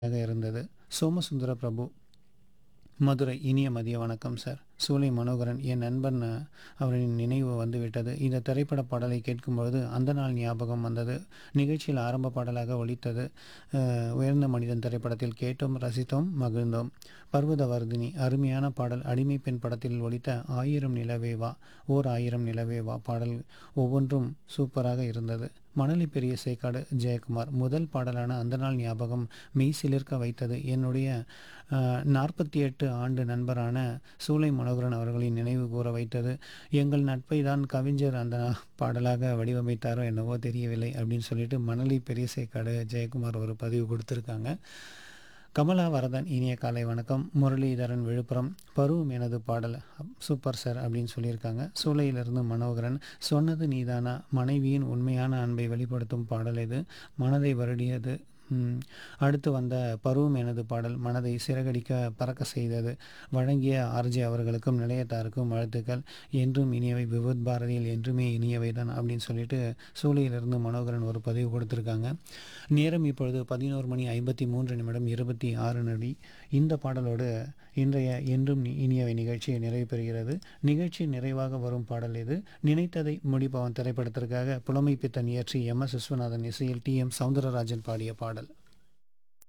ஆக இருந்தது சோமசுந்தர பிரபு மதுரை இனிய மதிய வணக்கம் சார் சூலை மனோகரன் என் நண்பன் அஹ், அவரின் நினைவு வந்துவிட்டது இந்த திரைப்பட பாடலை கேட்கும்பொழுது அந்த நாள் ஞாபகம் வந்தது நிகழ்ச்சியில் ஆரம்ப பாடலாக ஒலித்தது அஹ், உயர்ந்த மனிதன் திரைப்படத்தில் கேட்டோம் ரசித்தோம் மகிழ்ந்தோம் பர்வதவர்தினி அருமையான பாடல் அடிமை பெண் படத்தில் ஒலித்த ஆயிரம் நிலவே வா ஓர் ஆயிரம் நிலவே வா பாடல் ஒவ்வொன்றும் சூப்பராக இருந்தது மணலி பெரிய சேக்காடு ஜெயக்குமார் முதல் பாடலான அந்த நாள் ஞாபகம் மெய் சிலிர்க்க வைத்தது என்னுடைய நாற்பத்தி எட்டு ஆண்டு நண்பரான சூலை மனோகரன் அவர்களின் நினைவு கூற வைத்தது எங்கள் நட்பை தான் கவிஞர் அந்த பாடலாக வடிவமைத்தாரோ என்னவோ தெரியவில்லை அப்படின்னு சொல்லிட்டு மணலி பெரிய சேக்காடு ஜெயக்குமார் ஒரு பதிவு கொடுத்துருக்காங்க கமலா வரதன் இனிய காலை வணக்கம் முரளிதரன் விழுப்புரம் பருவம் எனது பாடல் சூப்பர் சார் அப்படின்னு சொல்லியிருக்காங்க சூளையிலிருந்து மனோகரன் சொன்னது நீதானா மனைவியின் உண்மையான அன்பை வெளிப்படுத்தும் பாடல் இது மனதை வருடியது ம், அடுத்து வந்த பருவம் எனது பாடல் மனதை சிறகடிக்க பறக்க செய்தது வழங்கிய ஆர்ஜே அவர்களுக்கும் நிலையத்தாருக்கும் வாழ்த்துக்கள் என்றும் இனியவை விபத் பாரதியில் என்றுமே இனியவை தான் அப்படின்னு சொல்லிட்டு சூளையிலிருந்து மனோகரன் ஒரு பதிவு கொடுத்துருக்காங்க நேரம் இப்பொழுது பதினோரு மணி ஐம்பத்தி மூன்று நிமிடம் இருபத்தி ஆறு நொடி இந்த பாடலோடு இன்றைய என்றும் நி- இனியவை நிகழ்ச்சி நிறைவு பெறுகிறது நிகழ்ச்சி நிறைவாக வரும் பாடல் இது நினைத்ததை முடிப்பவன் திரைப்படத்திற்காக புலமை பித்தன் இயற்றி எம் எஸ் விஸ்வநாதன் இசையில் டி எம் சவுந்தரராஜன் பாடிய பாடல்